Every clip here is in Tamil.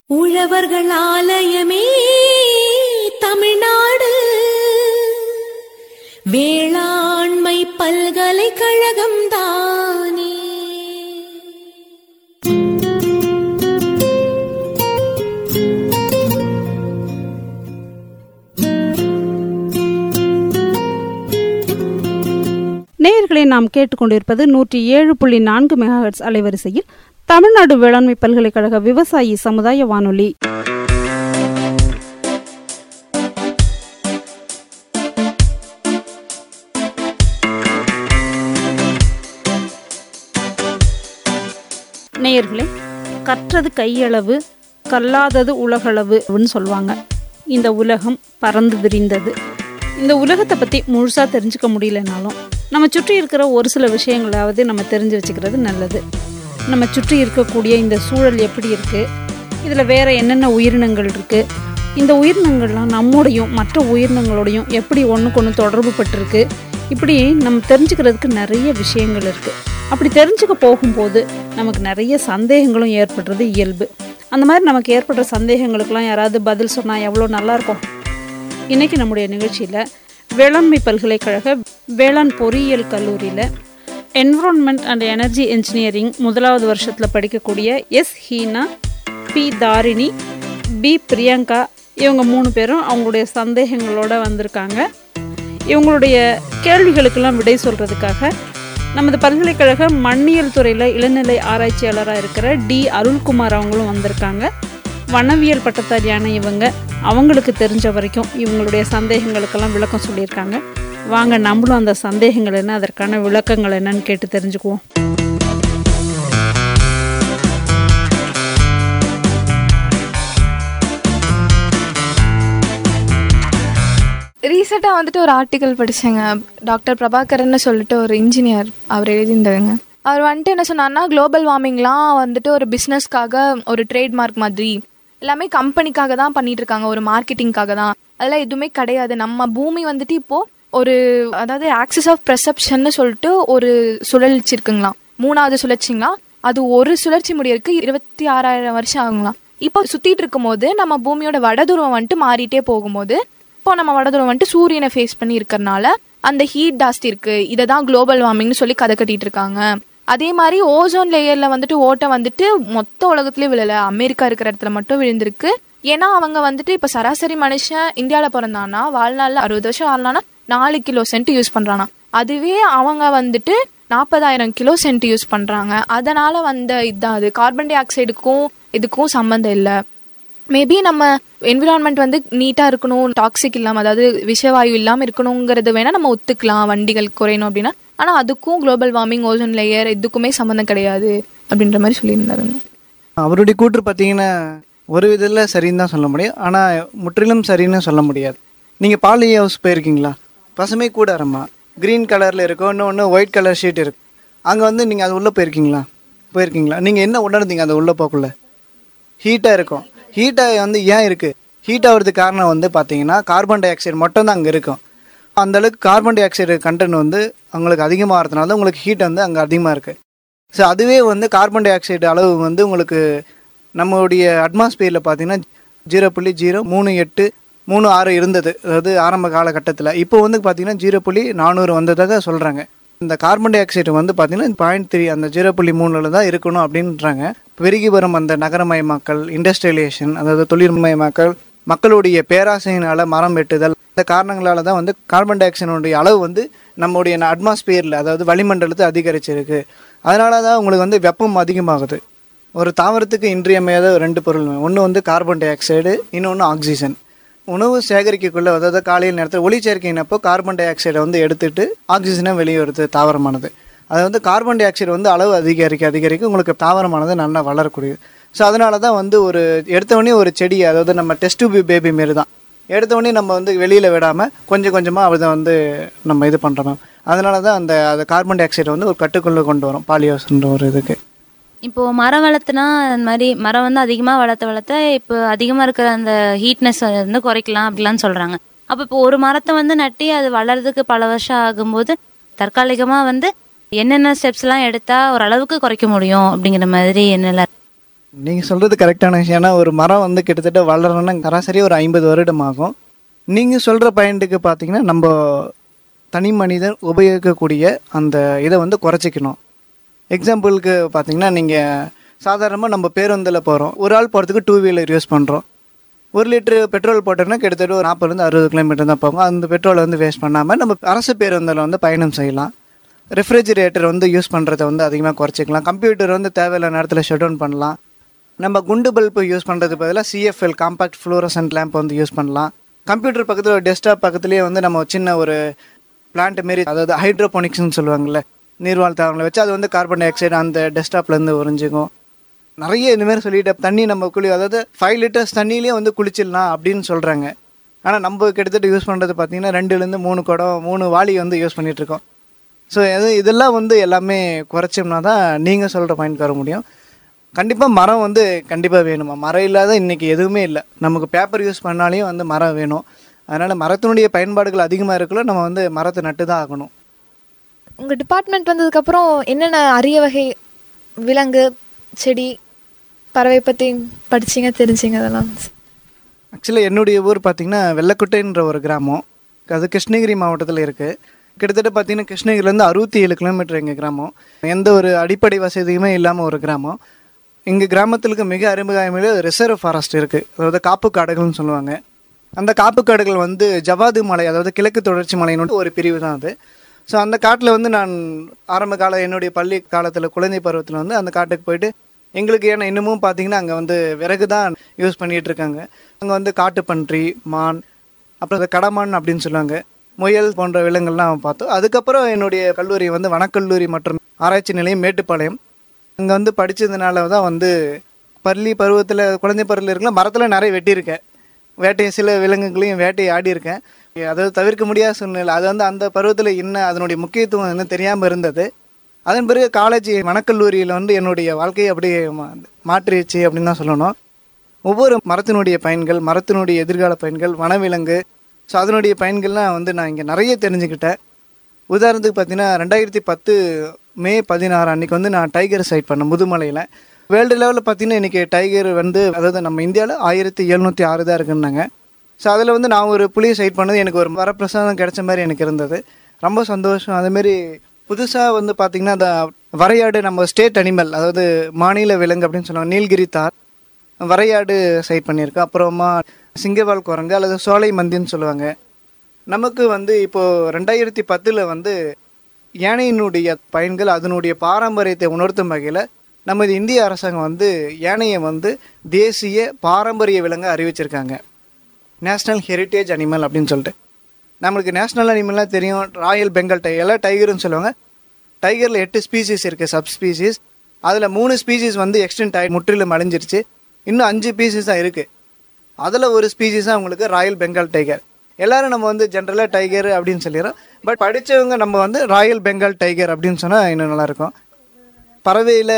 உழவர்கள் ஆலயமே தமிழ்நாடு வேளாண்மை பல்கலைக்கழகம் தானே நேயர்களை நாம் கேட்டுக்கொண்டிருப்பது நூற்றி ஏழு புள்ளி நான்கு மெகாஹெட்ஸ் அலைவரிசையில் தமிழ்நாடு வேளாண்மை பல்கலைக்கழக விவசாயி சமுதாய வானொலி நேயர்களே கற்றது கையளவு கல்லாதது உலகளவுன்னு சொல்லுவாங்க இந்த உலகம் பறந்து விரிந்தது இந்த உலகத்தை பற்றி முழுசாக தெரிஞ்சுக்க முடியலனாலும் நம்ம சுற்றி இருக்கிற ஒரு சில விஷயங்களாவது நம்ம தெரிஞ்சு வச்சுக்கிறது நல்லது நம்ம சுற்றி இருக்கக்கூடிய இந்த சூழல் எப்படி இருக்குது இதில் வேறு என்னென்ன உயிரினங்கள் இருக்குது இந்த உயிரினங்கள்லாம் நம்மோடையும் மற்ற உயிரினங்களோடையும் எப்படி ஒன்றுக்கு ஒன்று தொடர்பு பட்டிருக்கு இப்படி நம்ம தெரிஞ்சுக்கிறதுக்கு நிறைய விஷயங்கள் இருக்குது அப்படி தெரிஞ்சுக்க போகும்போது நமக்கு நிறைய சந்தேகங்களும் ஏற்படுறது இயல்பு அந்த மாதிரி நமக்கு ஏற்படுற சந்தேகங்களுக்கெல்லாம் யாராவது பதில் சொன்னால் எவ்வளோ நல்லாயிருக்கும் இன்றைக்கி நம்முடைய நிகழ்ச்சியில் வேளாண்மை பல்கலைக்கழக வேளாண் பொறியியல் கல்லூரியில் என்விரான்மெண்ட் அண்ட் எனர்ஜி இன்ஜினியரிங் முதலாவது வருஷத்தில் படிக்கக்கூடிய S Heena P Tharini P Priyanka இவங்க மூணு பேரும் அவங்களுடைய சந்தேகங்களோட வந்திருக்காங்க இவங்களுடைய கேள்விகளுக்கெல்லாம் விடை சொல்கிறதுக்காக நமது பல்கலைக்கழக மண்ணியல் துறையில் இளநிலை ஆராய்ச்சியாளராக இருக்கிற டி அருள்குமார் அவங்களும் வந்திருக்காங்க வனவியல் பட்டதாரியான இவங்க அவங்களுக்கு தெரிஞ்ச வரைக்கும் இவங்களுடைய சந்தேகங்களுக்கெல்லாம் விளக்கம் சொல்லியிருக்காங்க வாங்க நம்மளும் அந்த சந்தேகங்கள் என்ன அதற்கான விளக்கங்கள் என்னன்னு கேட்டு தெரிஞ்சுக்குவோம் ரீசெண்டாக வந்துட்டு ஒரு ஆர்டிக்கல் படிச்சேங்க டாக்டர் பிரபாகரன் சொல்லிட்டு ஒரு இன்ஜினியர் அவர் எழுதியிருந்தாருங்க அவர் வந்துட்டு என்ன சொன்னார்னா குளோபல் வார்மிங்லாம் வந்துட்டு ஒரு பிஸ்னஸ்க்காக ஒரு ட்ரேட்மார்க் மாதிரி எல்லாமே கம்பெனிக்காக தான் பண்ணிட்டு இருக்காங்க ஒரு மார்க்கெட்டிங்காக தான் அதெல்லாம் எதுவுமே கிடையாது நம்ம பூமி வந்துட்டு இப்போ ஒரு அதாவது ஆக்சிஸ் ஆஃப் பெர்செப்ஷன்னு சொல்லிட்டு ஒரு சுழற்சி இருக்குங்களாம் மூணாவது சுழற்சிங்களாம் அது ஒரு சுழற்சி முடியறதுக்கு இருபத்தி ஆறாயிரம் வருஷம் ஆகுங்களாம் இப்போ சுத்திட்டு இருக்கும்போது நம்ம பூமியோட வடதுருவம் வந்துட்டு மாறிட்டே போகும்போது இப்போ நம்ம வடதுருவம் வந்துட்டு சூரியனை ஃபேஸ் பண்ணி இருக்கறனால அந்த ஹீட் ஜாஸ்தி இருக்கு இதை தான் குளோபல் வார்மிங்னு சொல்லி கதை கட்டிட்டு இருக்காங்க அதே மாதிரி ஓசோன் லேயர்ல வந்துட்டு ஓட்டை வந்துட்டு மொத்த உலகத்திலயும் விழல அமெரிக்கா இருக்கிற இடத்துல மட்டும் விழுந்திருக்கு ஏன்னா அவங்க வந்துட்டு இப்ப சராசரி மனுஷன் இந்தியால பிறந்தானா வாழ்நாள்ல அறுபது வருஷம் வாழ்னானா நாலு கிலோ சென்ட் யூஸ் பண்றானா அதுவே அவங்க வந்துட்டு நாற்பதாயிரம் கிலோ சென்ட் யூஸ் பண்றாங்க அதனால வந்த இதான் அது கார்பன் டை ஆக்சைடுக்கும் இதுக்கும் சம்மந்தம் இல்லை மேபி நம்ம என்விரான்மெண்ட் வந்து நீட்டா இருக்கணும் டாக்ஸிக் இல்லாம அதாவது விஷவாயு இல்லாம இருக்கணுங்கிறது வேணா நம்ம ஒத்துக்கலாம் வண்டிகள் குறையணும் அப்படின்னா ஆனா அதுக்கும் குளோபல் வார்மிங் ஓசோன் லேயர் இதுக்குமே சம்மந்தம் கிடையாது அப்படின்ற மாதிரி சொல்லியிருந்தாருங்க அவருடைய கூற்று பார்த்தீங்கன்னா ஒரு விதத்தில் சரின்னு தான் சொல்ல முடியும் ஆனால் முற்றிலும் சரின்னு சொல்ல முடியாது நீங்கள் பாலி ஹவுஸ் போயிருக்கீங்களா பசுமை கூடாரம்மா க்ரீன் கலரில் இருக்கும் இன்னொன்று ஒயிட் கலர் ஷீட் இருக்கு அங்கே வந்து நீங்கள் அது உள்ளே போயிருக்கீங்களா போயிருக்கீங்களா நீங்கள் என்ன உணர்ந்தீங்க அந்த உள்ளே போக்குள்ள ஹீட்டாக இருக்கும் ஹீட்டாக வந்து ஏன் இருக்குது ஹீட் ஆகிறதுக்கு காரணம் வந்து பார்த்தீங்கன்னா கார்பன் டை ஆக்சைடு மட்டும் தான் அங்கே இருக்கும் அந்த அளவுக்கு கார்பன் டை ஆக்சைடு கண்டென்ட் வந்து உங்களுக்கு அதிகமாகிறதுனால தான் உங்களுக்கு ஹீட் வந்து அங்கே அதிகமாக இருக்குது ஸோ அதுவே வந்து கார்பன் டை ஆக்சைடு அளவு வந்து உங்களுக்கு நம்மளுடைய அட்மாஸ்பியரில் பார்த்தீங்கன்னா ஜீரோ புள்ளி ஜீரோ மூணு எட்டு மூணு ஆறு இருந்தது அதாவது ஆரம்ப காலகட்டத்தில் இப்போ வந்து பார்த்தீங்கன்னா ஜீரோ புள்ளி நானூறு வந்ததாக சொல்கிறாங்க இந்த கார்பன் டை ஆக்சைடு வந்து பார்த்தீங்கன்னா பாயிண்ட் த்ரீ அந்த ஜீரோ புள்ளி மூணில் தான் இருக்கணும் அப்படின்றாங்க பெருகி வரும் அந்த நகரமயமாக்கல் இண்டஸ்ட்ரியலைசேஷன் அதாவது தொழில்மயமாக்கல் மக்களுடைய பேராசையினால் மரம் வெட்டுதல் இந்த காரணங்களால தான் வந்து கார்பன் டை ஆக்சைடுடைய அளவு வந்து நம்முடைய அட்மாஸ்பியரில் அதாவது வளிமண்டலத்தை அதிகரிச்சிருக்கு அதனால தான் உங்களுக்கு வந்து வெப்பம் அதிகமாகுது ஒரு தாவரத்துக்கு இன்றியமையாத ரெண்டு பொருள் ஒன்று வந்து கார்பன் டை ஆக்சைடு இன்னொன்று ஆக்சிஜன் உணவு சேகரிக்கக்குள்ள அதாவது காலையில் நேரத்தில் ஒளிச்சேர்க்கையினப்போ கார்பன் டை ஆக்சைடை வந்து எடுத்துட்டு ஆக்சிஜனை வெளியே வருது தாவரமானது அது வந்து கார்பன் டை ஆக்சைடு வந்து அளவு அதிகரிக்க அதிகரிக்க உங்களுக்கு தாவரமானது நல்லா வளரக்கூடியது ஸோ அதனால தான் வந்து ஒரு எடுத்தவொடனே ஒரு செடி அதாவது நம்ம டெஸ்ட் பேபி மாரி தான் எடுத்தவொடனே நம்ம வந்து வெளியில் விடாமல் கொஞ்சம் கொஞ்சமாக அதை வந்து நம்ம இது பண்ணுறோம் அதனால தான் அந்த அந்த கார்பன் டை ஆக்சைடை வந்து ஒரு கட்டுக்குள்ளே கொண்டு வரும் பாலியோஸ்ன்ற ஒரு இதுக்கு இப்போ மரம் வளர்த்துனா அந்த மாதிரி மரம் வந்து அதிகமாக வளர்த்த வளர்த்த இப்போ அதிகமாக இருக்கிற அந்த ஹீட்னஸ் வந்து குறைக்கலாம் அப்படிலாம் சொல்கிறாங்க அப்போ இப்போ ஒரு மரத்தை வந்து நட்டி அது வளர்றதுக்கு பல வருஷம் ஆகும்போது தற்காலிகமாக வந்து என்னென்ன ஸ்டெப்ஸ்லாம் எடுத்தால் ஓரளவுக்கு குறைக்க முடியும் அப்படிங்கிற மாதிரி என்னெல்லாம் நீங்கள் சொல்கிறது கரெக்டான விஷயம் ஏன்னா ஒரு மரம் வந்து கிட்டத்தட்ட வளரணும்னா சராசரி ஒரு ஐம்பது வருடம் ஆகும் நீங்கள் சொல்கிற பாயிண்ட்டுக்கு பார்த்தீங்கன்னா நம்ம தனி மனிதன் உபயோகிக்கக்கூடிய அந்த இதை வந்து குறைச்சிக்கணும் எக்ஸாம்பிளுக்கு பார்த்தீங்கன்னா நீங்கள் சாதாரணமாக நம்ம பேருந்தில் போகிறோம் ஒரு ஆள் போகிறதுக்கு டூ வீலர் யூஸ் பண்ணுறோம் ஒரு லிட்டர் பெட்ரோல் போட்டோம்னா கிட்டத்தட்ட ஒரு நாற்பதுலேருந்து அறுபது கிலோமீட்டர் தான் போகும் அந்த பெட்ரோலை வந்து வேஸ்ட் பண்ணாமல் நம்ம அரசு பேருந்தில் வந்து பயணம் செய்யலாம் ரெஃப்ரிஜிரேட்டர் வந்து யூஸ் பண்ணுறதை வந்து அதிகமாக குறைச்சிக்கலாம் கம்ப்யூட்டர் வந்து தேவையில்லாத நேரத்தில் ஷட் டவுன் பண்ணலாம் நம்ம குண்டு பல்பு யூஸ் பண்ணுறது பதிலாக சிஎஃப்எல் காம்பாக்ட் ஃப்ளோரசன்ட் லேம்ப் வந்து யூஸ் பண்ணலாம் கம்ப்யூட்டர் பக்கத்தில் ஒரு டெஸ்க்டாப் பக்கத்துலேயே வந்து நம்ம சின்ன ஒரு பிளான்ட் மாரி அதாவது ஹைட்ரோபோனிக்ஸ்னு சொல்லுவாங்கல்ல நீர்வாழ் தாவரங்களை வச்சு அது வந்து கார்பன் டை ஆக்சைடு அந்த டெஸ்க்டாப்லேருந்து உறிஞ்சிக்கும் நிறைய இந்த மாதிரி சொல்லிட்டு தண்ணி நம்ம குளி அதாவது ஃபைவ் லிட்டர்ஸ் தண்ணியிலே வந்து குளிச்சிடலாம் அப்படின்னு சொல்கிறாங்க ஆனால் நம்ம கிட்டத்தட்ட யூஸ் பண்ணுறது பார்த்தீங்கன்னா ரெண்டுலேருந்து மூணு குடம் மூணு வாளி வந்து யூஸ் பண்ணிட்டு இருக்கோம் ஸோ இது இதெல்லாம் வந்து எல்லாமே குறைச்சோம்னா தான் நீங்கள் சொல்கிற பாயிண்ட் வர முடியும் கண்டிப்பாக மரம் வந்து கண்டிப்பாக வேணுமா மரம் இல்லாத இன்றைக்கி எதுவுமே இல்லை நமக்கு பேப்பர் யூஸ் பண்ணாலையும் வந்து மரம் வேணும் அதனால் மரத்தினுடைய பயன்பாடுகள் அதிகமாக இருக்கல நம்ம வந்து மரத்தை நட்டு தான் ஆகணும் உங்கள் டிபார்ட்மெண்ட் வந்ததுக்கப்புறம் என்னென்ன அரிய வகை விலங்கு செடி பறவை பற்றி படிச்சீங்க தெரிஞ்சிங்க அதெல்லாம் ஆக்சுவலி என்னுடைய ஊர் பார்த்திங்கன்னா வெள்ளக்குட்டைன்ற ஒரு கிராமம் அது கிருஷ்ணகிரி மாவட்டத்தில் இருக்குது கிட்டத்தட்ட பார்த்தீங்கன்னா கிருஷ்ணகிரிலேருந்து அறுபத்தி ஏழு கிலோமீட்டர் எங்கள் கிராமம் எந்த ஒரு அடிப்படை வசதியுமே இல்லாமல் ஒரு கிராமம் எங்கள் கிராமத்திற்கு மிக அருமையாக ரிசர்வ் ஃபாரஸ்ட் இருக்குது அதாவது காப்பு காடுகள்னு சொல்லுவாங்க அந்த காப்பு காடுகள் வந்து ஜவாது மலை அதாவது கிழக்கு தொடர்ச்சி மலையினோட ஒரு பிரிவு தான் அது ஸோ அந்த காட்டில் வந்து நான் ஆரம்ப கால என்னுடைய பள்ளி காலத்தில் குழந்தை பருவத்தில் வந்து அந்த காட்டுக்கு போயிட்டு எங்களுக்கு ஏன்னா இன்னமும் பார்த்தீங்கன்னா அங்கே வந்து விறகு தான் யூஸ் பண்ணிகிட்டு இருக்காங்க அங்கே வந்து காட்டுப்பன்றி மான் அப்புறம் இந்த கடமான் அப்படின்னு சொல்லுவாங்க முயல் போன்ற விலங்குகள்லாம் பார்த்தோம் அதுக்கப்புறம் என்னுடைய கல்லூரி வந்து வனக்கல்லூரி மற்றும் ஆராய்ச்சி நிலையம் மேட்டுப்பாளையம் அங்கே வந்து படித்ததுனால தான் வந்து பள்ளி பருவத்தில் குழந்தை பருவத்தில் இருக்கலாம் மரத்தில் நிறைய வெட்டியிருக்கேன் வேட்டையை சில விலங்குகளையும் வேட்டையை ஆடி இருக்கேன் அதாவது தவிர்க்க முடியாத சூழ்நிலை அது வந்து அந்த பருவத்தில் என்ன அதனுடைய முக்கியத்துவம் என்ன தெரியாமல் இருந்தது அதன் பிறகு காலேஜ் வனக்கல்லூரியில் வந்து என்னுடைய வாழ்க்கையை அப்படியே மா- மாற்றிடுச்சு அப்படின்னு தான் சொல்லணும் ஒவ்வொரு மரத்தினுடைய பயன்கள் மரத்தினுடைய எதிர்கால பயன்கள் வனவிலங்கு ஸோ அதனுடைய பயன்கள்லாம் வந்து நான் இங்கே நிறைய தெரிஞ்சுக்கிட்டேன் உதாரணத்துக்கு பார்த்தீங்கன்னா ரெண்டாயிரத்தி பத்து மே பதினாறு அன்னைக்கு வந்து நான் டைகர் சைட் பண்ணேன் முதுமலையில் வேர்ல்டு லெவலில் பார்த்தீங்கன்னா இன்றைக்கி டைகர் வந்து அதாவது நம்ம இந்தியாவில் ஆயிரத்தி எழுநூற்றி ஆறு தான் இருக்குன்னாங்க ஸோ அதில் வந்து நான் ஒரு புலியை சைட் பண்ணது எனக்கு ஒரு வரப்பிரசாதம் கிடைச்ச மாதிரி எனக்கு இருந்தது ரொம்ப சந்தோஷம் அதேமாரி புதுசாக வந்து பார்த்திங்கன்னா அந்த வரையாடு நம்ம ஸ்டேட் அனிமல் அதாவது மாநில விலங்கு அப்படின்னு சொல்லுவாங்க நீல்கிரி தார் வரையாடு சைட் பண்ணியிருக்கேன் அப்புறமா சிங்கவால் குரங்கு அல்லது சோலை மந்தின்னு சொல்லுவாங்க நமக்கு வந்து இப்போது ரெண்டாயிரத்தி பத்தில் வந்து யானையினுடைய பயன்கள் அதனுடைய பாரம்பரியத்தை உணர்த்தும் வகையில் நமது இந்திய அரசாங்கம் வந்து யானையை வந்து தேசிய பாரம்பரிய விலங்கை அறிவிச்சிருக்காங்க நேஷ்னல் ஹெரிட்டேஜ் அனிமல் அப்படின்னு சொல்லிட்டு நம்மளுக்கு நேஷ்னல் அனிமல்லாம் தெரியும் ராயல் பெங்கால் டைகர் எல்லாம் டைகர்னு சொல்லுவாங்க டைகரில் எட்டு ஸ்பீசிஸ் இருக்குது சப் ஸ்பீசிஸ் அதில் மூணு ஸ்பீசிஸ் வந்து எக்ஸ்டென்ட் ஆகி முற்றிலும் அழிஞ்சிருச்சு இன்னும் அஞ்சு பீசஸ் தான் இருக்குது அதில் ஒரு ஸ்பீசிஸ் தான் உங்களுக்கு ராயல் பெங்கால் டைகர் எல்லாரும் நம்ம வந்து ஜென்ரலாக டைகர் அப்படின்னு சொல்லிடுறோம் பட் படித்தவங்க நம்ம வந்து ராயல் பெங்கால் டைகர் அப்படின்னு சொன்னால் இன்னும் நல்லாயிருக்கும் பறவையில்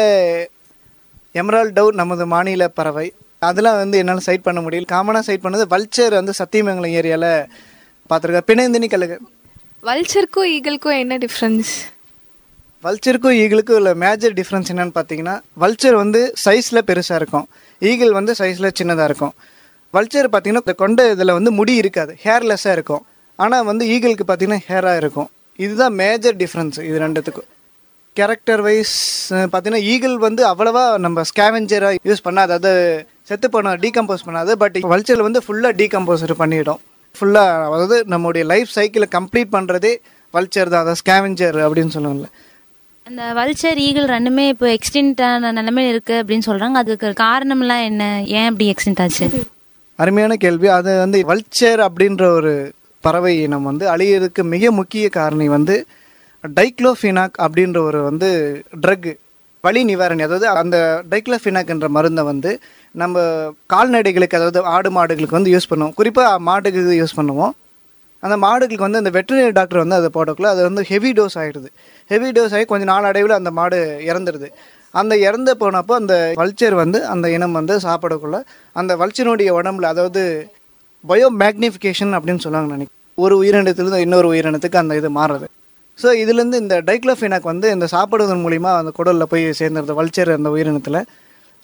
எமரால் டவு நமது மாநில பறவை அதெல்லாம் வந்து என்னால் சைட் பண்ண முடியல காமனாக சைட் பண்ணது வல்ச்சர் வந்து சத்தியமங்கலம் ஏரியாவில் பார்த்துருக்கேன் பிணைந்தினி கழுகு வல்ச்சருக்கும் ஈகிள்க்கும் என்ன டிஃப்ரென்ஸ் வல்ச்சருக்கும் ஈகிளுக்கும் உள்ள மேஜர் டிஃப்ரென்ஸ் என்னன்னு பார்த்தீங்கன்னா வல்ச்சர் வந்து சைஸில் பெருசாக இருக்கும் ஈகிள் வந்து சைஸில் சின்னதாக இருக்கும் வல்ச்சர் பார்த்தீங்கன்னா இந்த கொண்ட இதில் வந்து முடி இருக்காது ஹேர்லெஸ்ஸாக இருக்கும் ஆனால் வந்து ஈகிளுக்கு பார்த்தீங்கன்னா ஹேராக இருக்கும் இதுதான் மேஜர் டிஃப்ரென்ஸ் இது ரெண்டுத்துக்கும் கேரக்டர் வைஸ் பார்த்தீங்கன்னா ஈகிள் வந்து அவ்வளவா நம்ம ஸ்கேவெஞ்சராக யூஸ் பண்ணாது அதாவது செத்து பண்ண டீகம்போஸ் பண்ணாது பட் வல்ச்சர் வந்து ஃபுல்லாக டீகம்போசர் பண்ணிடும் ஃபுல்லாக அதாவது நம்மளுடைய லைஃப் சைக்கிளை கம்ப்ளீட் பண்ணுறதே வல்ச்சர் தான் அதாவது ஸ்கேவெஞ்சர் அப்படின்னு சொல்லுவோம்ல அந்த வல்ச்சர் ஈகிள் ரெண்டுமே இப்போ எக்ஸ்டென்டான நிலைமையில இருக்கு அப்படின்னு சொல்றாங்க அதுக்கு காரணம்லாம் என்ன ஏன் அப்படி எக்ஸ்டென்ட் ஆச்சு அருமையான கேள்வி அது வந்து வல்ச்சர் அப்படின்ற ஒரு பறவை இனம் வந்து அழியறதுக்கு மிக முக்கிய காரணி வந்து டைக்ளோஃபினாக் அப்படின்ற ஒரு வந்து ட்ரக் வலி நிவாரணி அதாவது அந்த டைக்ளோஃபினாக் என்ற மருந்தை வந்து நம்ம கால்நடைகளுக்கு அதாவது ஆடு மாடுகளுக்கு வந்து யூஸ் பண்ணுவோம் குறிப்பாக மாடுக்கு யூஸ் பண்ணுவோம் அந்த மாடுகளுக்கு வந்து அந்த வெட்டரினரி டாக்டர் வந்து அதை போடக்குள்ள அது வந்து ஹெவி டோஸ் ஆகிடுது ஹெவி டோஸ் ஆகி கொஞ்ச நாள் அடைவில் அந்த மாடு இறந்துடுது அந்த இறந்து போனப்போ அந்த வல்ச்சர் வந்து அந்த இனம் வந்து சாப்பிடக்குள்ள அந்த வல்ச்சனுடைய உடம்புல அதாவது பயோ மேக்னிஃபிகேஷன் அப்படின்னு சொல்லுவாங்க நினைக்கிறேன் ஒரு உயிரினத்திலிருந்து இன்னொரு உயிரினத்துக்கு அந்த இது மாறுறது ஸோ இதுலேருந்து இந்த டைக்ளோஃபினாக் வந்து இந்த சாப்பிடுவதன் மூலிமா அந்த குடலில் போய் சேர்ந்துருது வல்ச்சர் அந்த உயிரினத்தில்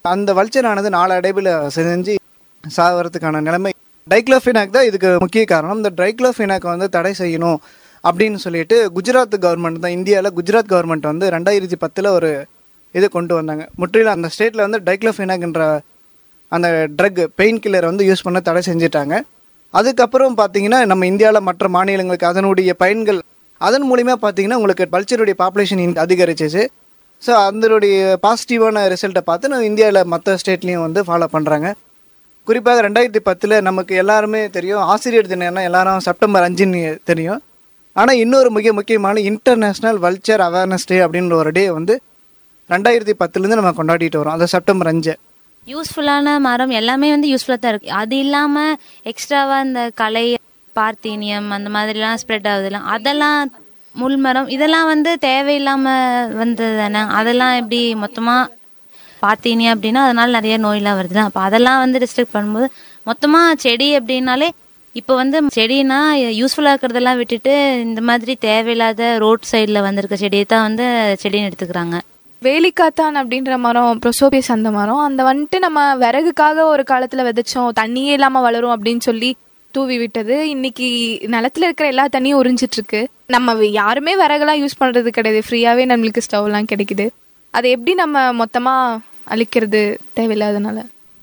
அந்த வல்ச்சரானது நாலு அடைவில் செஞ்சு சாகிறதுக்கான நிலைமை டைக்ளோஃபினாக் தான் இதுக்கு முக்கிய காரணம் இந்த டைக்ளோஃபினாக் வந்து தடை செய்யணும் அப்படின்னு சொல்லிட்டு குஜராத் கவர்மெண்ட் தான் இந்தியாவில் குஜராத் கவர்மெண்ட் வந்து ரெண்டாயிரத்தி பத்தில் ஒரு இது கொண்டு வந்தாங்க முற்றிலும் அந்த ஸ்டேட்டில் வந்து டைக்ளோஃபினாக்ன்ற அந்த ட்ரக் பெயின் கில்லரை வந்து யூஸ் பண்ண தடை செஞ்சுட்டாங்க அதுக்கப்புறம் பார்த்தீங்கன்னா நம்ம இந்தியாவில் மற்ற மாநிலங்களுக்கு அதனுடைய பயன்கள் அதன் மூலிமா பார்த்தீங்கன்னா உங்களுக்கு பல்ச்சருடைய பாப்புலேஷன் அதிகரிச்சிச்சு ஸோ அதனுடைய பாசிட்டிவான ரிசல்ட்டை பார்த்து நம்ம இந்தியாவில் மற்ற ஸ்டேட்லேயும் வந்து ஃபாலோ பண்ணுறாங்க குறிப்பாக ரெண்டாயிரத்தி பத்தில் நமக்கு எல்லாருமே தெரியும் ஆசிரியர் தினம்னா எல்லாரும் செப்டம்பர் அஞ்சுன்னு தெரியும் ஆனால் இன்னொரு மிக முக்கியமான இன்டர்நேஷ்னல் வல்ச்சர் அவேர்னஸ் டே அப்படின்ற ஒரு டே வந்து ரெண்டாயிரத்தி பத்துலேருந்து நம்ம கொண்டாடிட்டு வரோம் அது செப்டம்பர் அஞ்சு யூஸ்ஃபுல்லான மரம் எல்லாமே வந்து யூஸ்ஃபுல்லாக தான் இருக்கு அது இல்லாமல் எக்ஸ்ட்ராவாக இந்த கலை பார்த்தீனியம் அந்த மாதிரிலாம் ஸ்ப்ரெட் ஆகுதுல அதெல்லாம் முள் மரம் இதெல்லாம் வந்து தேவையில்லாமல் வந்தது தானே அதெல்லாம் எப்படி மொத்தமாக பார்த்தீங்க அப்படின்னா அதனால நிறைய நோயெல்லாம் வருதுல அப்போ அதெல்லாம் வந்து ரெஸ்ட்ரிக்ட் பண்ணும்போது மொத்தமாக செடி அப்படின்னாலே இப்போ வந்து செடினா யூஸ்ஃபுல்லாக இருக்கிறதெல்லாம் விட்டுட்டு இந்த மாதிரி தேவையில்லாத ரோட் சைடில் வந்திருக்க செடியை தான் வந்து செடின்னு எடுத்துக்கிறாங்க வேலிக்காத்தான் அப்படின்ற மரம் ப்ரொசோபியஸ் அந்த மரம் அந்த வந்துட்டு நம்ம விறகுக்காக ஒரு காலத்துல விதைச்சோம் தண்ணியே இல்லாம வளரும் அப்படின்னு சொல்லி தூவி விட்டது இன்னைக்கு நிலத்துல இருக்கிற எல்லா தண்ணியும் உறிஞ்சிட்டு இருக்கு நம்ம யாருமே விறகுலாம் யூஸ் பண்றது கிடையாது ஃப்ரீயாவே நம்மளுக்கு ஸ்டவ்லாம் கிடைக்குது அதை எப்படி நம்ம மொத்தமா அழிக்கிறது தேவையில்லாதனால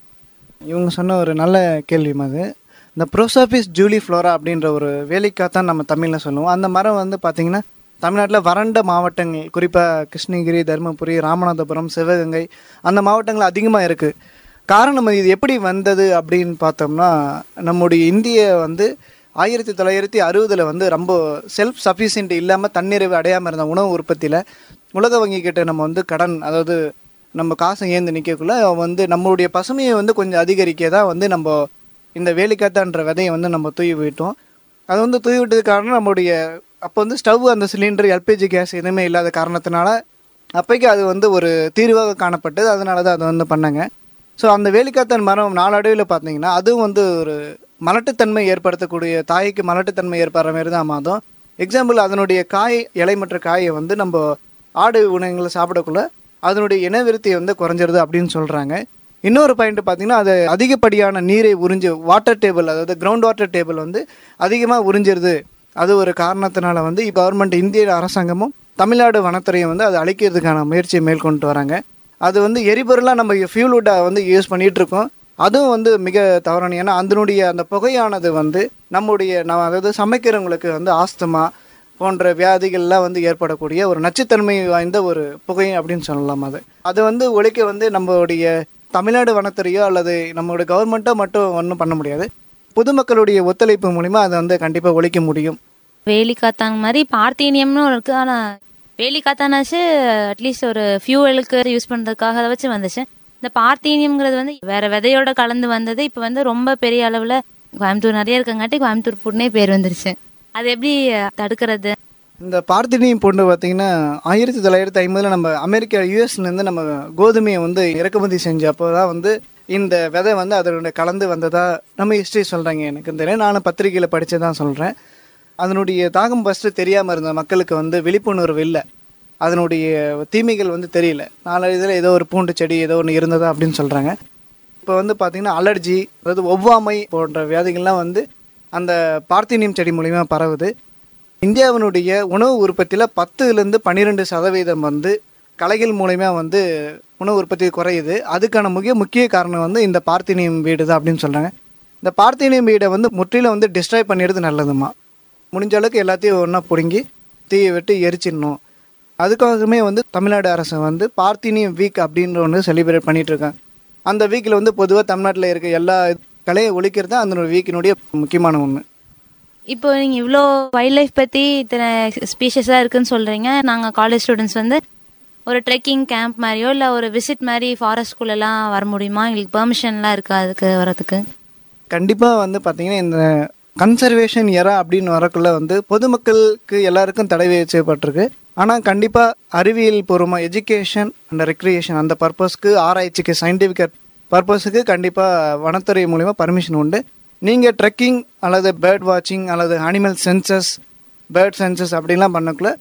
இவங்க சொன்ன ஒரு நல்ல கேள்வி அது இந்த ப்ரோசோபிஸ் ஜூலி ஃப்ளோரா அப்படின்ற ஒரு வேலிக்காத்தான் நம்ம தமிழில் சொல்லுவோம் அந்த மரம் வந்து பார்த்திங்கன்னா தமிழ்நாட்டில் வறண்ட மாவட்டங்கள் குறிப்பாக கிருஷ்ணகிரி தருமபுரி ராமநாதபுரம் சிவகங்கை அந்த மாவட்டங்கள் அதிகமாக இருக்குது காரணம் இது எப்படி வந்தது அப்படின்னு பார்த்தோம்னா நம்முடைய இந்திய வந்து ஆயிரத்தி தொள்ளாயிரத்தி அறுபதில் வந்து ரொம்ப செல்ஃப் சஃபிஷியன்ட் இல்லாமல் தன்னிறைவு அடையாமல் இருந்த உணவு உற்பத்தியில் உலக வங்கி கிட்ட நம்ம வந்து கடன் அதாவது நம்ம காசை ஏந்து நிற்கக்குள்ள வந்து நம்மளுடைய பசுமையை வந்து கொஞ்சம் அதிகரிக்க தான் வந்து நம்ம இந்த வேலிக்காத்தான்ற விதையை வந்து நம்ம தூவி விட்டோம் அது வந்து தூவி விட்டதுக்கு காரணம் நம்மளுடைய அப்போ வந்து ஸ்டவ் அந்த சிலிண்டர் எல்பிஜி கேஸ் எதுவுமே இல்லாத காரணத்தினால அப்போக்கி அது வந்து ஒரு தீர்வாக காணப்பட்டது அதனால தான் அதை வந்து பண்ணாங்க ஸோ அந்த வேலிக்காத்தான் மரம் நாளடைவில் பார்த்தீங்கன்னா அதுவும் வந்து ஒரு மலட்டுத்தன்மை ஏற்படுத்தக்கூடிய தாய்க்கு மலட்டுத்தன்மை ஏற்படுற மாதிரி தான் மாதம் எக்ஸாம்பிள் அதனுடைய காய் இலை மற்ற காயை வந்து நம்ம ஆடு உணவுகளை சாப்பிடக்குள்ள அதனுடைய இனவிருத்தி வந்து குறைஞ்சிருது அப்படின்னு சொல்கிறாங்க இன்னொரு பாயிண்ட் பார்த்தீங்கன்னா அது அதிகப்படியான நீரை உறிஞ்சு வாட்டர் டேபிள் அதாவது கிரவுண்ட் வாட்டர் டேபிள் வந்து அதிகமாக உறிஞ்சிருது அது ஒரு காரணத்தினால வந்து கவர்மெண்ட் இந்திய அரசாங்கமும் தமிழ்நாடு வனத்துறையும் வந்து அதை அழிக்கிறதுக்கான முயற்சியை மேற்கொண்டு வராங்க அது வந்து எரிபொருளாக நம்ம ஃபியூல்வுட்டாக வந்து யூஸ் பண்ணிகிட்டு இருக்கோம் அதுவும் வந்து மிக தவறான ஏன்னா அதனுடைய அந்த புகையானது வந்து நம்முடைய நம்ம அதாவது சமைக்கிறவங்களுக்கு வந்து ஆஸ்துமா போன்ற வியாதிகள்லாம் வந்து ஏற்படக்கூடிய ஒரு நச்சுத்தன்மை வாய்ந்த ஒரு புகை அப்படின்னு சொல்லலாம் அது அது வந்து ஒழிக்க வந்து நம்மளுடைய தமிழ்நாடு வனத்துறையோ அல்லது நம்மளுடைய கவர்மெண்ட்டோ மட்டும் ஒன்றும் பண்ண முடியாது பொதுமக்களுடைய ஒத்துழைப்பு மூலிமா அதை வந்து கண்டிப்பாக ஒழிக்க முடியும் வேலிக்காத்தாங்க மாதிரி பார்த்தீனியம்னு ஒரு இருக்கு ஆனால் வேலிக்காத்தானாச்சு அட்லீஸ்ட் ஒரு ஃபியூவலுக்கு யூஸ் பண்ணுறதுக்காக அதை வச்சு வந்துச்சு இந்த பார்த்தீனியம்ங்கிறது வந்து வேற விதையோட கலந்து வந்தது இப்போ வந்து ரொம்ப பெரிய அளவில் கோயம்புத்தூர் நிறைய இருக்கங்காட்டி கோயம்புத்தூர் புட்னே பேர் வந்துருச்சு அது எப்படி தடுக்கிறது இந்த பார்த்தினியம் பூண்டு பார்த்தீங்கன்னா ஆயிரத்தி தொள்ளாயிரத்தி ஐம்பதில் நம்ம அமெரிக்கா யூஎஸ்லேருந்து நம்ம கோதுமையை வந்து இறக்குமதி செஞ்சப்போ தான் வந்து இந்த விதை வந்து அதனுடைய கலந்து வந்ததா நம்ம ஹிஸ்ட்ரி சொல்கிறாங்க எனக்கு தெரியும் நானும் பத்திரிகையில் படித்து தான் சொல்கிறேன் அதனுடைய தாகம் ஃபஸ்ட்டு தெரியாமல் இருந்த மக்களுக்கு வந்து விழிப்புணர்வு இல்லை அதனுடைய தீமைகள் வந்து தெரியல நாலு இதில் ஏதோ ஒரு பூண்டு செடி ஏதோ ஒன்று இருந்ததா அப்படின்னு சொல்கிறாங்க இப்போ வந்து பார்த்திங்கன்னா அலர்ஜி அதாவது ஒவ்வாமை போன்ற வியாதிகள்லாம் வந்து அந்த பார்த்தினியம் செடி மூலிமா பரவுது இந்தியாவினுடைய உணவு உற்பத்தியில் பத்துலேருந்து பன்னிரெண்டு சதவீதம் வந்து களைகள் மூலயமா வந்து உணவு உற்பத்தி குறையுது அதுக்கான மிக முக்கிய காரணம் வந்து இந்த பார்த்தினியம் வீடு தான் அப்படின்னு சொல்கிறாங்க இந்த பார்த்தினியம் வீடை வந்து முற்றிலும் வந்து டிஸ்ட்ராய் பண்ணிடுறது நல்லதுமா முடிஞ்ச அளவுக்கு எல்லாத்தையும் ஒன்றா பிடுங்கி தீயை விட்டு எரிச்சிடணும் அதுக்காகவே வந்து தமிழ்நாடு அரசு வந்து பார்த்தினியம் வீக் அப்படின்ற ஒன்று செலிப்ரேட் பண்ணிட்டு இருக்காங்க அந்த வீக்கில் வந்து பொதுவாக தமிழ்நாட்டில் இருக்க எல்லா கலையை ஒழிக்கிறது தான் அந்த வீக்கினுடைய முக்கியமான ஒன்று இப்போ நீங்கள் இவ்வளோ வைல்ட் லைஃப் பற்றி இத்தனை ஸ்பீஷஸாக இருக்குன்னு சொல்கிறீங்க நாங்கள் காலேஜ் ஸ்டூடெண்ட்ஸ் வந்து ஒரு ட்ரெக்கிங் கேம்ப் மாதிரியோ இல்லை ஒரு விசிட் மாதிரி ஃபாரஸ்ட்குள்ளெல்லாம் வர முடியுமா எங்களுக்கு பெர்மிஷன்லாம் இருக்கா அதுக்கு வரதுக்கு கண்டிப்பாக வந்து பார்த்தீங்கன்னா இந்த கன்சர்வேஷன் எரா அப்படின்னு வரக்குள்ள வந்து பொதுமக்களுக்கு எல்லாருக்கும் தடை செய்யப்பட்டிருக்கு ஆனால் கண்டிப்பாக அறிவியல் பூர்வமாக எஜுகேஷன் அண்ட் ரெக்ரியேஷன் அந்த பர்பஸ்க்கு ஆராய்ச்சிக்கு சயின்டிஃபிக் பர்பஸுக்கு கண்டிப்பாக வனத்துறை மூலிமா பர்மிஷன் உண்டு நீங்கள் ட்ரெக்கிங் அல்லது பேர்ட் வாட்சிங் அல்லது அனிமல் சென்சஸ் பேர்ட் சென்சஸ் அப்படின்லாம் பண்ணக்குள்ள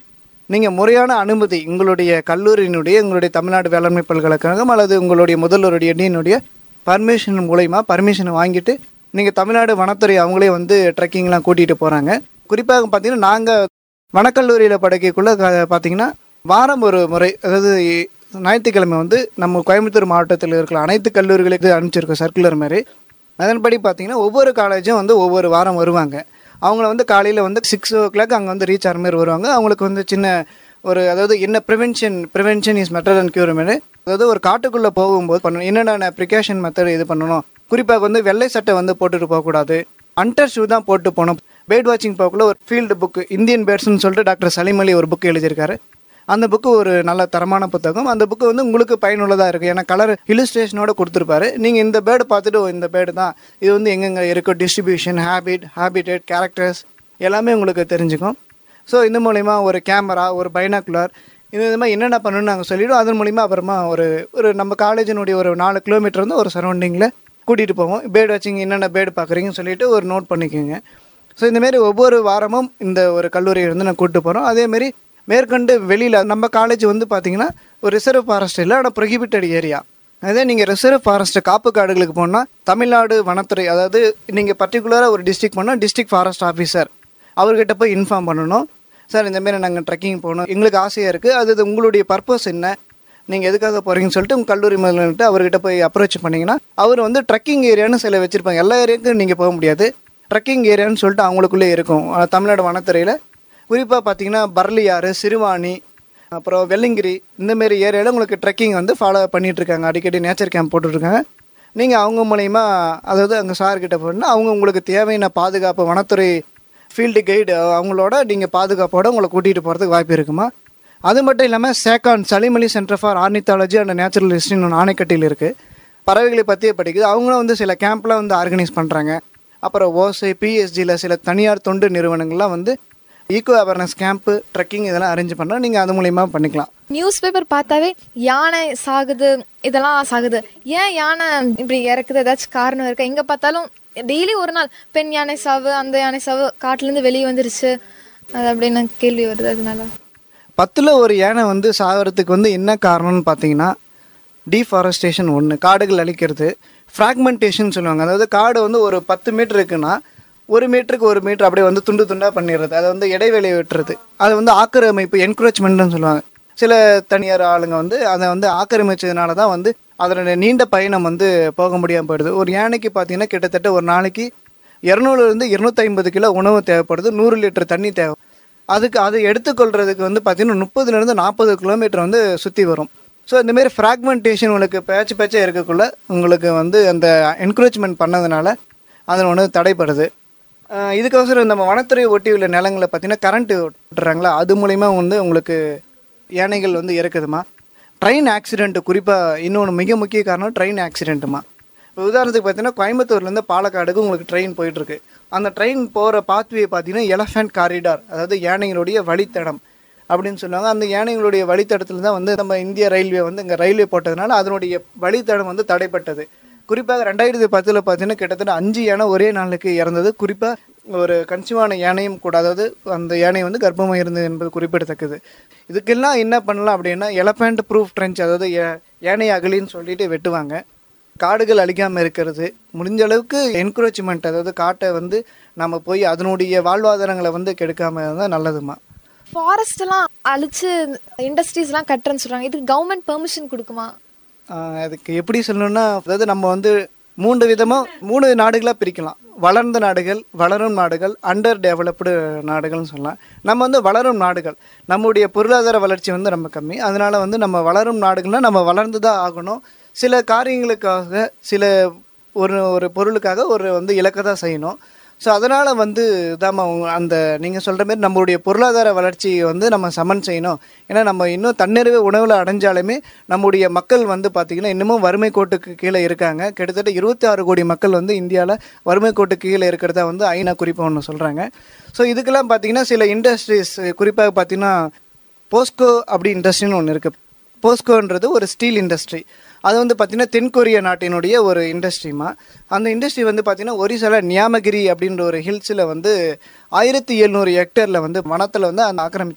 நீங்கள் முறையான அனுமதி உங்களுடைய கல்லூரியினுடைய உங்களுடைய தமிழ்நாடு வேளாண்மை பல்கலைக்கழகம் அல்லது உங்களுடைய முதல்வருடைய டீனுடைய பர்மிஷன் மூலயமா பர்மிஷன் வாங்கிட்டு நீங்கள் தமிழ்நாடு வனத்துறை அவங்களே வந்து ட்ரெக்கிங்லாம் கூட்டிகிட்டு போகிறாங்க குறிப்பாக பார்த்தீங்கன்னா நாங்கள் வனக்கல்லூரியில் படிக்கக்குள்ளே பார்த்தீங்கன்னா வாரம் ஒரு முறை அதாவது ஞாயிற்றுக்கிழமை வந்து நம்ம கோயம்புத்தூர் மாவட்டத்தில் இருக்கிற அனைத்து கல்லூரிகளுக்கு அனுப்பிச்சிருக்கோம் சர்க்குலர் மாதிரி அதன்படி பார்த்தீங்கன்னா ஒவ்வொரு காலேஜும் வந்து ஒவ்வொரு வாரம் வருவாங்க அவங்கள வந்து காலையில் வந்து சிக்ஸ் ஓ கிளாக் அங்கே வந்து ரீச் ஆகிற மாதிரி வருவாங்க அவங்களுக்கு வந்து சின்ன ஒரு அதாவது என்ன prevention prevention is better and cure மாதிரி அதாவது ஒரு காட்டுக்குள்ளே போகும்போது பண்ணணும் என்னென்ன ப்ரிகாஷன் மெத்தட் இது பண்ணணும் குறிப்பாக வந்து வெள்ளை சட்டை வந்து போட்டுட்டு போகக்கூடாது அண்டர் ஷூ தான் போட்டு போகணும் பேர்ட் வாட்சிங் போகக்குள்ள ஒரு ஃபீல்டு புக்கு இந்தியன் பேர்ட்ஸ்னு சொல்லிட்டு டாக்டர் சலீம் அலி ஒரு புக் எழுதியிருக்காரு அந்த புக்கு ஒரு நல்ல தரமான புத்தகம் அந்த புக்கு வந்து உங்களுக்கு பயனுள்ளதாக இருக்குது ஏன்னா கலர் இலிஸ்ட்ரேஷனோட கொடுத்துருப்பாரு நீங்கள் இந்த பேர்டு பார்த்துட்டு ஓ, இந்த பேர்டு தான் இது வந்து எங்கெங்கே இருக்கோ டிஸ்ட்ரிபியூஷன் ஹேபிட் ஹேபிடேட் கேரக்டர்ஸ் எல்லாமே உங்களுக்கு தெரிஞ்சுக்கும் ஸோ இந்த மூலிமா ஒரு கேமரா ஒரு பைனாக்குலர் இது இது மாதிரி என்னென்ன பண்ணணும்னு நாங்கள் சொல்லிவிடுவோம் அதன் மூலிமா அப்புறமா ஒரு ஒரு நம்ம காலேஜினுடைய ஒரு நாலு கிலோமீட்டர் வந்து ஒரு சரௌண்டிங்கில் கூட்டிகிட்டு போவோம் பேர்டு வாட்சிங் என்னென்ன பேர்டு பார்க்குறீங்கன்னு சொல்லிட்டு ஒரு நோட் பண்ணிக்கோங்க ஸோ இந்தமாரி ஒவ்வொரு வாரமும் இந்த ஒரு கல்லூரியை வந்து நான் கூப்பிட்டு போகிறோம் அதேமாரி மேற்கொண்டு வெளியில் நம்ம காலேஜ் வந்து பார்த்தீங்கன்னா ஒரு ரிசர்வ் ஃபாரஸ்ட் இல்லை ஆனால் ப்ரொஹிபிட்டட் ஏரியா அதே நீங்கள் ரிசர்வ் ஃபாரஸ்ட் காப்பு காடுகளுக்கு போனால் தமிழ்நாடு வனத்துறை அதாவது நீங்கள் பர்டிகுலராக ஒரு டிஸ்ட்ரிக்ட் போனால் டிஸ்ட்ரிக்ட் ஃபாரஸ்ட் ஆஃபீஸர் அவர்கிட்ட போய் இன்ஃபார்ம் பண்ணணும் சார் இந்த மாதிரி நாங்கள் ட்ரெக்கிங் போகணும் எங்களுக்கு ஆசையாக இருக்குது அது இது உங்களுடைய பர்பஸ் என்ன நீங்கள் எதுக்காக போகிறீங்கன்னு சொல்லிட்டு உங்கள் கல்லூரி முதல்வர்கிட்ட அவர்கிட்ட போய் அப்ரோச் பண்ணிங்கன்னா அவர் வந்து ட்ரெக்கிங் ஏரியான்னு சில வச்சுருப்பாங்க எல்லா ஏரியாவுக்கும் நீங்கள் போக முடியாது ட்ரெக்கிங் ஏரியான்னு சொல்லிட்டு அவங்களுக்குள்ளே இருக்கும் அஹ் தமிழ்நாடு வனத்துறையில் குறிப்பாக பார்த்தீங்கன்னா பர்லியாறு சிறுவாணி அப்புறம் வெள்ளிங்கிரி இந்தமாரி ஏரியாவில் உங்களுக்கு ட்ரெக்கிங் வந்து ஃபாலோ பண்ணிட்டு இருக்காங்க அடிக்கடி நேச்சர் கேம்ப் போட்டுட்ருக்காங்க நீங்கள் அவங்க மூலயமா அதாவது அங்கே சார்கிட்ட போனால் அவங்க உங்களுக்கு தேவையான பாதுகாப்பு வனத்துறை ஃபீல்டு கைடு அவங்களோட நீங்கள் பாதுகாப்போட உங்களை கூட்டிகிட்டு போகிறதுக்கு வாய்ப்பு இருக்குமா அது மட்டும் இல்லாமல் SACON Salim Ali centre for ornithology and natural ஹிஸ்ட்ரின்னு ஒன்று ஆணைக்கட்டியில் இருக்குது பறவைகளை பற்றியே படிக்குது அவங்களும் வந்து சில கேம்ப்லாம் வந்து ஆர்கனைஸ் பண்ணுறாங்க அப்புறம் ஓசை பிஎஸ்ஜியில் சில தனியார் தொண்டு நிறுவனங்கள்லாம் வந்து ஈகோ அவேர்னஸ் கேம்ப்பு ட்ரெக்கிங் இதெல்லாம் அரேஞ்ச் பண்ணுறோம் நீங்கள் அது மூலிமா பண்ணிக்கலாம் நியூஸ் பேப்பர் பார்த்தாவே யானை சாகுது இதெல்லாம் சாகுது ஏன் யானை இப்படி இறக்குது ஏதாச்சும் காரணம் இருக்கா எங்க பார்த்தாலும் டெய்லி ஒரு நாள் பெண் யானை சாவு அந்த யானை சாவு காட்டுல இருந்து வெளியே வந்துருச்சு அது அப்படின்னு கேள்வி வருது அதனால பத்தில் ஒரு யானை வந்து சாகிறதுக்கு வந்து என்ன காரணம்னு பார்த்தீங்கன்னா டீஃபாரஸ்டேஷன் ஒன்று காடுகள் அழிக்கிறது ஃப்ராக்மெண்டேஷன் சொல்லுவாங்க அதாவது காடு வந்து ஒரு பத்து மீட்டர் இருக்குன்னா ஒரு மீட்டருக்கு ஒரு மீட்டர் அப்படியே வந்து துண்டு துண்டாக பண்ணிடுறது அதை வந்து இடைவெளி விட்டுறது அது வந்து ஆக்கிரமிப்பு என்க்ரோச்மெண்ட்னு சொல்லுவாங்க சில தனியார் ஆளுங்க வந்து அதை வந்து ஆக்கிரமிச்சதுனால தான் வந்து அதோட நீண்ட பயணம் வந்து போக முடியாமல் போயிடுது ஒரு யானைக்கு பார்த்தீங்கன்னா கிட்டத்தட்ட ஒரு நாளைக்கு இரநூறுலேருந்து இருநூத்தி ஐம்பது கிலோ உணவு தேவைப்படுது நூறு லிட்டர் தண்ணி தேவை அதுக்கு அதை எடுத்துக்கொள்றதுக்கு வந்து பார்த்தீங்கன்னா முப்பதுலேருந்து நாற்பது கிலோமீட்டர் வந்து சுற்றி வரும் ஸோ இந்தமாரி ஃப்ராக்மெண்டேஷன் உங்களுக்கு பேச்சு பேச்சாக இருக்கக்குள்ள உங்களுக்கு வந்து அந்த என்கரேஜ்மெண்ட் பண்ணதுனால அதில் ஒன்று தடைப்படுது ஆஹ் இதுக்கோசரம் நம்ம வனத்துறை ஒட்டி உள்ள நிலங்களை பார்த்தீங்கன்னா கரண்ட்டு விட்டுறாங்களா அது மூலிமா வந்து உங்களுக்கு யானைகள் வந்து இறக்குதுமா ட்ரெயின் ஆக்சிடென்ட் குறிப்பாக இன்னொன்று மிக முக்கிய காரணம் ட்ரெயின் ஆக்சிடென்ட்டுமா இப்போ உதாரணத்துக்கு பார்த்தீங்கன்னா கோயம்புத்தூர்லேருந்து பாலக்காடுக்கு உங்களுக்கு ட்ரெயின் போயிட்டுருக்கு அந்த ட்ரெயின் போகிற பாத்வே பார்த்தீங்கன்னா எலஃபென்ட் காரிடார் அதாவது யானைகளுடைய வழித்தடம் அப்படின்னு சொல்லுவாங்க அந்த யானைகளுடைய வழித்தடத்தில் தான் வந்து நம்ம இந்திய ரயில்வே வந்து இங்கே ரயில்வே போட்டதுனால அதனுடைய வழித்தடம் வந்து தடைப்பட்டது குறிப்பாக ரெண்டாயிரத்தி பத்தில் பார்த்தீங்கன்னா கிட்டத்தட்ட அஞ்சு யானை ஒரே நாளுக்கு இறந்தது குறிப்பாக ஒரு கன்சிவான யானையும் கூட அதாவது அந்த யானை வந்து கர்ப்பமாக இருந்தது என்பது குறிப்பிடத்தக்கது இதுக்கெல்லாம் என்ன பண்ணலாம் அப்படின்னா எலஃபண்ட் ப்ரூஃப் ட்ரென்ச் அதாவது யா- யானை அகலின்னு சொல்லிட்டு வெட்டுவாங்க காடுகள் அழிக்காமல் இருக்கிறது முடிஞ்ச அளவுக்கு என்கரேஜ்மெண்ட் அதாவது காட்டை வந்து நம்ம போய் அதனுடைய வாழ்வாதாரங்களை வந்து கெடுக்காம இருந்தால் நல்லதுமா ஃபாரஸ்ட் எல்லாம் அழிச்சு இண்டஸ்ட்ரீஸ் எல்லாம் கட்டுறேன்னு சொல்றாங்க இதுக்கு கவர்மெண்ட் பெர்மிஷன் கொடுக்குமா ஆஹ் அதுக்கு எப்படி சொல்லணும்னா அதாவது நம்ம வந்து மூன்று விதமாக மூணு நாடுகளாக பிரிக்கலாம் வளர்ந்த நாடுகள் வளரும் நாடுகள் அண்டர் டெவலப்டு நாடுகள்னு சொல்லலாம் நம்ம வந்து வளரும் நாடுகள் நம்முடைய பொருளாதார வளர்ச்சி வந்து ரொம்ப கம்மி அதனால வந்து நம்ம வளரும் நாடுகள்னா நம்ம வளர்ந்து தான் ஆகணும் சில காரியங்களுக்காக சில ஒரு ஒரு பொருளுக்காக ஒரு வந்து இலக்கை தான் செய்யணும் ஸோ அதனால் வந்து தான் அந்த நீங்கள் சொல்கிற மாதிரி நம்மளுடைய பொருளாதார வளர்ச்சியை வந்து நம்ம சமன் செய்யணும் ஏன்னா நம்ம இன்னும் தன்னிறைவு உணவில் அடைஞ்சாலுமே நம்முடைய மக்கள் வந்து பார்த்திங்கன்னா இன்னமும் வறுமை கோட்டுக்கு கீழே இருக்காங்க கிட்டத்தட்ட இருபத்தி ஆறு கோடி மக்கள் வந்து இந்தியாவில் வறுமை கோட்டுக்கு கீழே இருக்கிறதா வந்து ஐநா குறிப்பாக ஒன்று சொல்கிறாங்க ஸோ இதுக்கெல்லாம் பார்த்திங்கன்னா சில இண்டஸ்ட்ரீஸ் குறிப்பாக பார்த்திங்கன்னா போஸ்கோ அப்படி இண்டஸ்ட்ரின்னு ஒன்று இருக்குது போஸ்கோன்றது ஒரு ஸ்டீல் இண்டஸ்ட்ரி அது வந்து பார்த்திங்கன்னா தென்கொரிய நாட்டினுடைய ஒரு இண்டஸ்ட்ரிமா அந்த இண்டஸ்ட்ரி வந்து பார்த்திங்கன்னா ஒரிசால நியாமகிரி அப்படின்ற ஒரு ஹில்ஸில் வந்து ஆயிரத்தி எழுநூறு ஹெக்டேரில் வந்து வனத்தில் வந்து அந்த ஆக்கிரமிச்சாங்க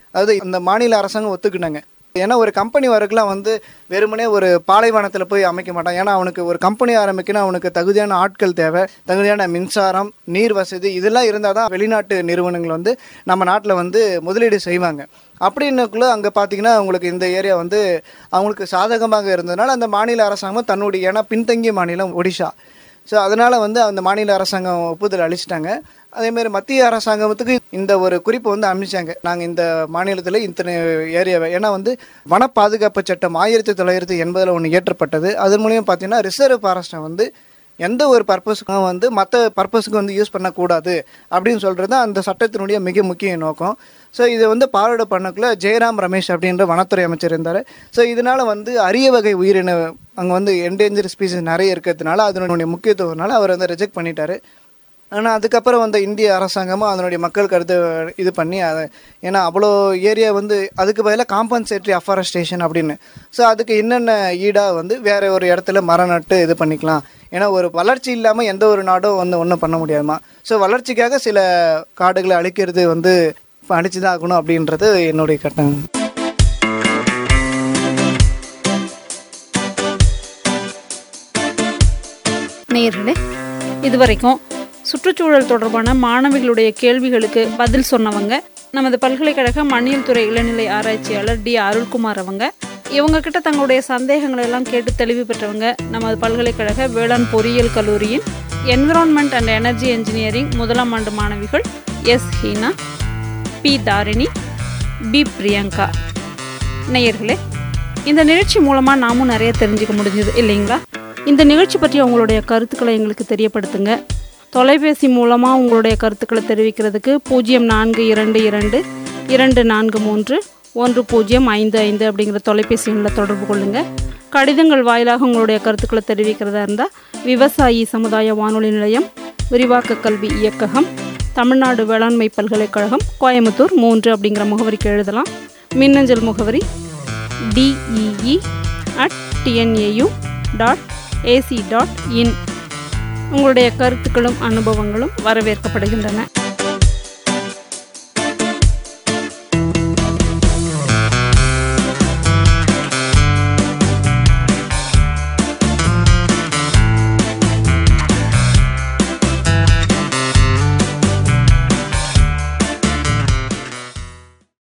அதாவது இந்த மாநில அரசாங்கம் ஒத்துக்கினாங்க ஏன்னா ஒரு கம்பெனி வரக்குலாம் வந்து வெறுமனே ஒரு பாலைவனத்தில் போய் அமைக்க மாட்டான் ஏன்னா அவனுக்கு ஒரு கம்பெனி ஆரம்பிக்கணும் அவனுக்கு தகுதியான ஆட்கள் தேவை தகுதியான மின்சாரம் நீர் வசதி இதெல்லாம் இருந்தால் தான் வெளிநாட்டு நிறுவனங்கள் வந்து நம்ம நாட்டில் வந்து முதலீடு செய்வாங்க அப்படின்னுக்குள்ள அங்கே பார்த்தீங்கன்னா அவங்களுக்கு இந்த ஏரியா வந்து அவங்களுக்கு சாதகமாக இருந்ததுனால அந்த மாநில அரசாங்கம் தன்னுடைய ஏன்னா பின்தங்கிய மாநிலம் ஒடிஷா ஸோ அதனால் வந்து அந்த மாநில அரசாங்கம் ஒப்புதல் அளிச்சிட்டாங்க அதேமாதிரி மத்திய அரசாங்கத்துக்கு இந்த ஒரு குறிப்பை வந்து அமைச்சாங்க நாங்கள் இந்த மாநிலத்தில் இத்தனை ஏரியாவை ஏன்னா வந்து வன பாதுகாப்பு சட்டம் ஆயிரத்தி தொள்ளாயிரத்தி எண்பதில் ஒன்று இயற்றப்பட்டது அது மூலியம் பார்த்தீங்கன்னா ரிசர்வ் ஃபாரஸ்ட்டை வந்து எந்த ஒரு பர்பஸுக்கும் வந்து மற்ற பர்பஸுக்கு வந்து யூஸ் பண்ணக்கூடாது அப்படின்னு சொல்கிறது தான் அந்த சட்டத்தினுடைய மிக முக்கிய நோக்கம் ஸோ இதை வந்து பாராடு பண்ணக்குள்ள ஜெயராம் ரமேஷ் அப்படின்ற வனத்துறை அமைச்சர் இருந்தார் ஸோ இதனால் வந்து அரிய வகை உயிரின அங்கே வந்து என்டேஞ்சர் ஸ்பீசிஸ் நிறைய இருக்கிறதுனால அதனுடைய முக்கியத்துவத்தினால அவர் வந்து ரிஜெக்ட் பண்ணிட்டாரு ஆனால் அதுக்கப்புறம் வந்த இந்திய அரசாங்கமும் அதனுடைய மக்கள் கருத்து இது பண்ணி அதை ஏன்னா அவ்வளோ ஏரியா வந்து அதுக்கு பதிலாக காம்பன்சேட்டரி அஃபாரஸ்டேஷன் அப்படின்னு ஸோ அதுக்கு என்னென்ன ஈடாக வந்து வேற ஒரு இடத்துல மரம் நட்டு இது பண்ணிக்கலாம் ஏன்னா ஒரு வளர்ச்சி இல்லாமல் எந்த ஒரு நாடும் வந்து ஒன்றும் பண்ண முடியாதுமா ஸோ வளர்ச்சிக்காக சில காடுகளை அழிக்கிறது வந்து அழிச்சு தான் ஆகணும் அப்படின்றது என்னுடைய கட்டம் நேயர்களே இதுவரைக்கும் சுற்றுச்சூழல் தொடர்பான மாணவிகளுடைய கேள்விகளுக்கு பதில் சொன்னவங்க நமது பல்கலைக்கழக மண்ணியல் துறை இளநிலை ஆராய்ச்சியாளர் டி அருள்குமார் அவங்க இவங்க கிட்ட தங்களுடைய சந்தேகங்களை எல்லாம் கேட்டு தெளிவு பெற்றவங்க நமது பல்கலைக்கழக வேளாண் பொறியியல் கல்லூரியின் என்விரான்மெண்ட் அண்ட் எனர்ஜி இன்ஜினியரிங் முதலாம் ஆண்டு மாணவிகள் S Heena P Tharini P Priyanka நேயர்களே இந்த நிகழ்ச்சி மூலமாக நாமும் நிறைய தெரிஞ்சுக்க முடிஞ்சது இல்லைங்களா இந்த நிகழ்ச்சி பற்றி உங்களுடைய கருத்துக்களை எங்களுக்கு தெரியப்படுத்துங்க தொலைபேசி மூலமாக உங்களுடைய கருத்துக்களை தெரிவிக்கிறதுக்கு பூஜ்ஜியம் நான்கு இரண்டு இரண்டு இரண்டு நான்கு மூன்று ஒன்று பூஜ்ஜியம் ஐந்து ஐந்து அப்படிங்கிற தொலைபேசி எண்ணில் தொடர்பு கொள்ளுங்கள் கடிதங்கள் வாயிலாக உங்களுடைய கருத்துக்களை தெரிவிக்கிறதா இருந்தால் விவசாயி சமுதாய வானொலி நிலையம் விரிவாக்க கல்வி இயக்ககம் தமிழ்நாடு வேளாண்மை பல்கலைக்கழகம் கோயம்புத்தூர் மூன்று அப்படிங்கிற முகவரிக்கு எழுதலாம் மின்னஞ்சல் முகவரி TEE at TNAU dot AC dot in உங்களுடைய கருத்துக்களும் அனுபவங்களும் வரவேற்கப்படுகின்றன